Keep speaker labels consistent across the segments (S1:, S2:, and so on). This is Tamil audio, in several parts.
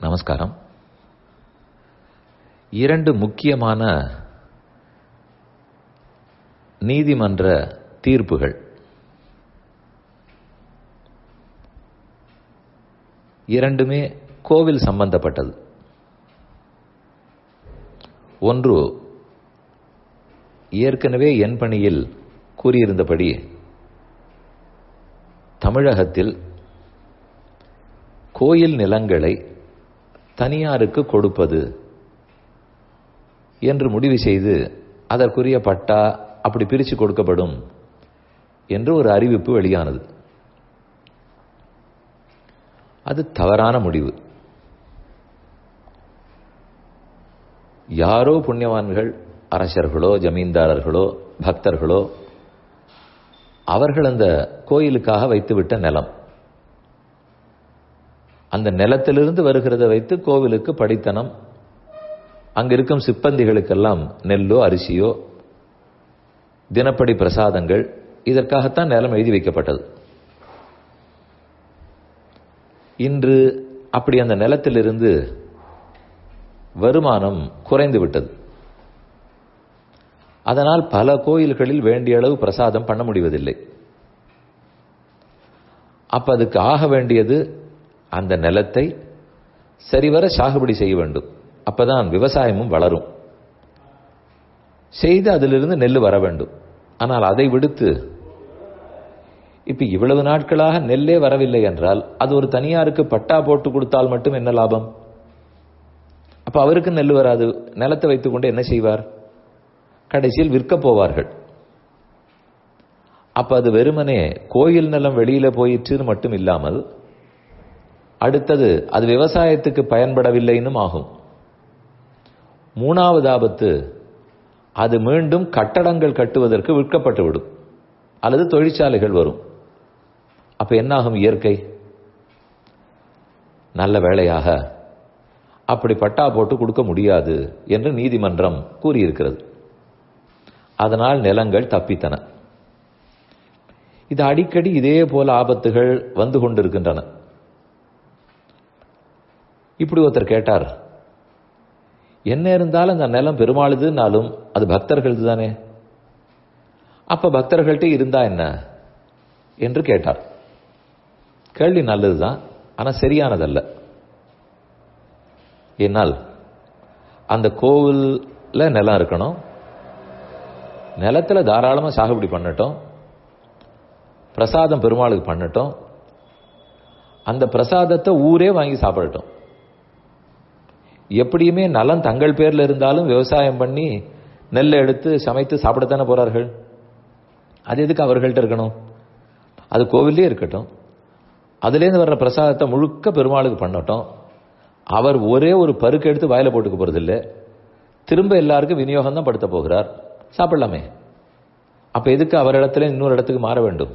S1: நமஸ்காரம் இரண்டு முக்கியமான நீதிமன்ற தீர்ப்புகள் இரண்டுமே கோவில் சம்பந்தப்பட்டது ஒன்று ஏற்கனவே என் பணியில் கூறியிருந்தபடி தமிழகத்தில் கோயில் நிலங்களை தனியாருக்கு கொடுப்பது என்று முடிவு செய்து அதற்குரிய பட்டா அப்படி பிரித்து கொடுக்கப்படும் என்று ஒரு அறிவிப்பு வெளியானது அது தவறான முடிவு யாரோ புண்ணியவான்கள் அரசர்களோ ஜமீன்தாரர்களோ பக்தர்களோ அவர்கள் அந்த கோயிலுக்காக வைத்துவிட்ட நிலம் அந்த நிலத்திலிருந்து வருகிறத வைத்து கோவிலுக்கு படித்தனம் அங்கிருக்கும் சிப்பந்திகளுக்கெல்லாம் நெல்லோ அரிசியோ தினப்படி பிரசாதங்கள் இதற்காகத்தான் நிலம் எழுதி வைக்கப்பட்டது இன்று அப்படி அந்த நிலத்திலிருந்து வருமானம் குறைந்து விட்டது அதனால் பல கோயில்களில் வேண்டிய அளவு பிரசாதம் பண்ண முடிவதில்லை அப்ப அதுக்கு ஆக வேண்டியது அந்த நிலத்தை சரிவர சாகுபடி செய்ய வேண்டும் அப்பதான் விவசாயமும் வளரும் செய்து அதிலிருந்து நெல் வர வேண்டும் ஆனால் அதை விடுத்து இப்ப இவ்வளவு நாட்களாக நெல்லே வரவில்லை என்றால் அது ஒரு தனியாருக்கு பட்டா போட்டு கொடுத்தால் மட்டும் என்ன லாபம் அப்ப அவருக்கு நெல் வராது நிலத்தை வைத்துக் கொண்டு என்ன செய்வார் கடைசியில் விற்க போவார்கள் அப்ப அது வெறுமனே கோயில் நிலம் வெளியில போயிற்றுன்னு மட்டும் இல்லாமல் அடுத்தது அது விவசாயத்துக்கு பயன்படவில்லைன்னும் ஆகும் மூணாவது ஆபத்து அது மீண்டும் கட்டடங்கள் கட்டுவதற்கு விற்கப்பட்டு விடும் அல்லது தொழிற்சாலைகள் வரும் அப்ப என்னாகும் இயற்கை நல்ல வேளையாக அப்படி பட்டா போட்டு கொடுக்க முடியாது என்று நீதிமன்றம் கூறியிருக்கிறது அதனால் நிலங்கள் தப்பித்தன இது அடிக்கடி இதே போல ஆபத்துகள் வந்து கொண்டிருக்கின்றன இப்படி ஒருத்தர் கேட்டார் என்ன இருந்தாலும் அந்த நிலம் பெருமாளுதுனாலும் அது பக்தர்களது தானே அப்ப பக்தர்கள்ட்ட இருந்தா என்ன என்று கேட்டார் கேள்வி நல்லதுதான் ஆனா சரியானதல்ல என்னால் அந்த கோவில்ல நிலம் இருக்கணும் நிலத்துல தாராளமா சாகுபடி பண்ணட்டும் பிரசாதம் பெருமாளுக்கு பண்ணட்டும் அந்த பிரசாதத்தை ஊரே வாங்கி சாப்பிடட்டும் எப்படியுமே நலம் தங்கள் பேர்ல இருந்தாலும் விவசாயம் பண்ணி நெல்லை எடுத்து சமைத்து சாப்பிடத்தானே போறார்கள் அது எதுக்கு அவர்கள்ட்ட இருக்கணும் அது கோவிலே இருக்கட்டும் அதுலேருந்து வர்ற பிரசாதத்தை முழுக்க பெருமாளுக்கு பண்ணட்டும் அவர் ஒரே ஒரு பருக்கு எடுத்து வாயில போட்டுக்க போறதில்ல திரும்ப எல்லாருக்கும் விநியோகம் தான் படுத்த போகிறார் சாப்பிடலாமே அப்ப எதுக்கு அவர் இடத்துல இன்னொரு இடத்துக்கு மாற வேண்டும்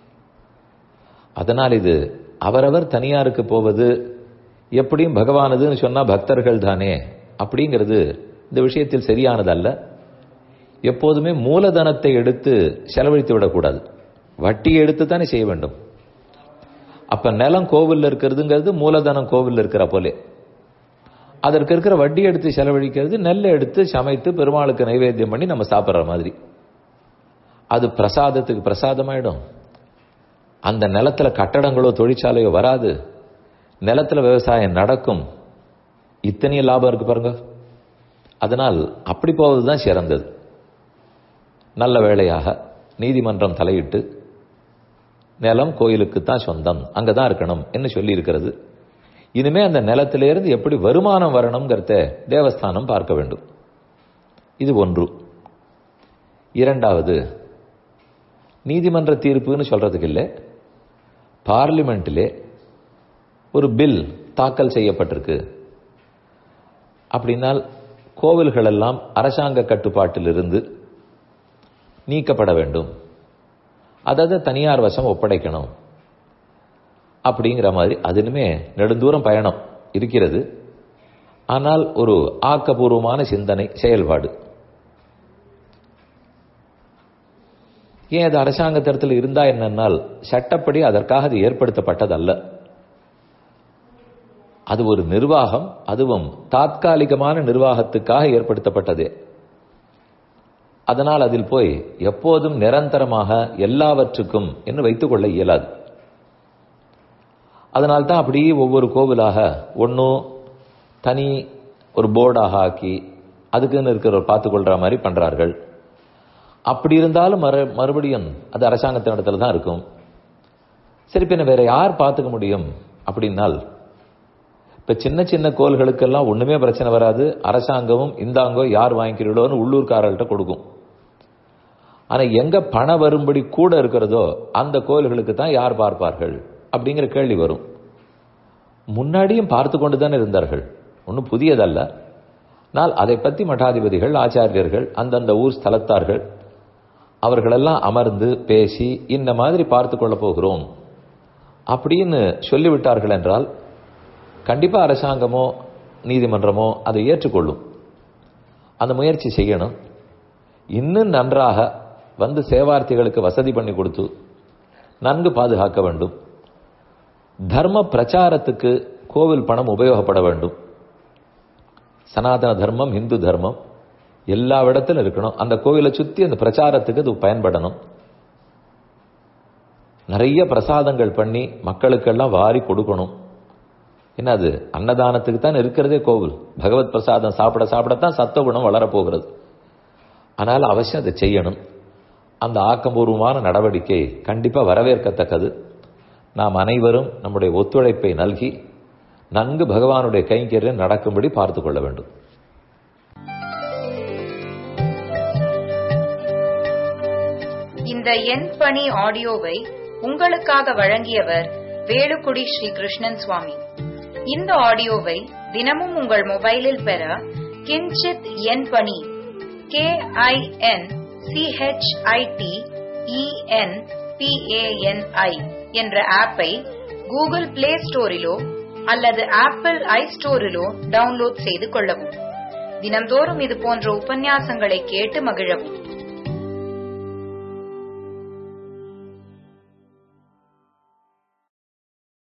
S1: அதனால் இது அவரவர் தனியாருக்கு போவது எப்படியும் பகவானதுன்னு சொன்னா பக்தர்கள் தானே அப்படிங்கிறது இந்த விஷயத்தில் சரியானதல்ல எப்போதுமே மூலதனத்தை எடுத்து செலவழித்து விடக்கூடாது வட்டியை எடுத்து தானே செய்ய வேண்டும் அப்ப நிலம் கோவில் இருக்கிறதுங்கிறது மூலதனம் கோவில் இருக்கிற போலே அதற்கு இருக்கிற வட்டி எடுத்து செலவழிக்கிறது நெல்லை எடுத்து சமைத்து பெருமாளுக்கு நைவேத்தியம் பண்ணி நம்ம சாப்பிட்ற மாதிரி அது பிரசாதத்துக்கு பிரசாதமாயிடும் அந்த நிலத்துல கட்டடங்களோ தொழிற்சாலையோ வராது நிலத்துல விவசாயம் நடக்கும் இத்தனைய லாபம் இருக்கு பாருங்க அதனால் அப்படி போவதுதான் சிறந்தது நல்ல வேளையாக நீதிமன்றம் தலையிட்டு நிலம் கோயிலுக்கு தான் சொந்தம் அங்கதான் இருக்கணும் என்று சொல்லி இருக்கிறது இனிமே அந்த நிலத்திலிருந்து எப்படி வருமானம் வரணுங்கிறத தேவஸ்தானம் பார்க்க வேண்டும் இது ஒன்று இரண்டாவது நீதிமன்ற தீர்ப்புன்னு சொல்றதுக்கு இல்லை பார்லிமெண்ட்டிலே ஒரு பில் தாக்கல் செய்யப்பட்டிருக்கு அப்படின்னால் கோவில்கள் எல்லாம் அரசாங்க கட்டுப்பாட்டிலிருந்து நீக்கப்பட வேண்டும் அதாவது தனியார் வசம் ஒப்படைக்கணும் அப்படிங்கிற மாதிரி அதிலுமே நெடுந்தூரம் பயணம் இருக்கிறது ஆனால் ஒரு ஆக்கபூர்வமான சிந்தனை செயல்பாடு ஏன் அது அரசாங்கத்திடத்தில் இருந்தா என்னன்னால் சட்டப்படி அதற்காக அது ஏற்படுத்தப்பட்டதல்ல அது ஒரு நிர்வாகம் அதுவும் தாத்காலிகமான நிர்வாகத்துக்காக ஏற்படுத்தப்பட்டது அதனால் அதில் போய் எப்போதும் நிரந்தரமாக எல்லாவற்றுக்கும் என்று வைத்துக் கொள்ள இயலாது அதனால்தான் அப்படியே ஒவ்வொரு கோவிலாக ஒன்றும் தனி ஒரு போர்டாக ஆக்கி அதுக்குன்னு இருக்கிறவர் பார்த்துக்கொள்ற மாதிரி பண்றார்கள் அப்படி இருந்தாலும் மறு மறுபடியும் அது அரசாங்கத்தின் இடத்துல தான் இருக்கும் சரி பின்ன வேற யார் பார்த்துக்க முடியும் அப்படின்னால் இப்ப சின்ன சின்ன கோள்களுக்கெல்லாம் ஒண்ணுமே பிரச்சனை வராது அரசாங்கமும் இந்தாங்கோ யார் வாங்கிக்கிறீங்களோன்னு உள்ளூர்காரர்கள்ட்ட கொடுக்கும் ஆனா எங்க பண வரும்படி கூட இருக்கிறதோ அந்த கோயில்களுக்கு தான் யார் பார்ப்பார்கள் அப்படிங்கிற கேள்வி வரும் முன்னாடியும் பார்த்து கொண்டு தானே இருந்தார்கள் ஒன்றும் புதியதல்ல ஆனால் அதை பற்றி மட்டாதிபதிகள் ஆச்சாரியர்கள் அந்தந்த ஊர் ஸ்தலத்தார்கள் அவர்களெல்லாம் அமர்ந்து பேசி இந்த மாதிரி பார்த்து கொள்ள போகிறோம் அப்படின்னு சொல்லிவிட்டார்கள் என்றால் கண்டிப்பா அரசாங்கமோ நீதிமன்றமோ அதை ஏற்றுக்கொள்ளும் அந்த முயற்சி செய்யணும் இன்னும் நன்றாக வந்து சேவார்த்திகளுக்கு வசதி பண்ணி கொடுத்து நன்கு பாதுகாக்க வேண்டும் தர்ம பிரச்சாரத்துக்கு கோவில் பணம் உபயோகப்பட வேண்டும் சனாதன தர்மம் இந்து தர்மம் எல்லா இடத்திலும் இருக்கணும் அந்த கோவிலை சுத்தி அந்த பிரச்சாரத்துக்கு அது பயன்படணும் நிறைய பிரசாதங்கள் பண்ணி மக்களுக்கெல்லாம் வாரி கொடுக்கணும் என்ன அது அன்னதானத்துக்கு தான் இருக்கிறதே கோவில் பகவத் பிரசாதம் சாப்பிட சாப்பிடத்தான் சத்தகுணம் வளரப்போகிறது ஆனால் அவசியம் அதை செய்யணும் அந்த ஆக்கபூர்வமான நடவடிக்கை கண்டிப்பா வரவேற்கத்தக்கது நாம் அனைவரும் நம்முடைய ஒத்துழைப்பை நல்கி நன்கு பகவானுடைய கைங்கரியம் நடக்கும்படி பார்த்து கொள்ள வேண்டும்
S2: இந்த என் பணி ஆடியோவை உங்களுக்காக வழங்கியவர் வேலுக்குடி ஸ்ரீ கிருஷ்ணன் சுவாமி இந்த ஆடியோவை தினமும் உங்கள் மொபைலில் பெற கிஞ்சித் என் பணி கே ஐ என் சிஹெச்ஐடி இஎன் பிஏஎன்ஐ என்ற ஆப்பை கூகுள் பிளே ஸ்டோரிலோ அல்லது ஆப்பிள் ஐ ஸ்டோரிலோ டவுன்லோட் செய்து கொள்ளவும் தினம்தோறும் இது போன்ற உபன்யாசங்களை கேட்டு மகிழவும்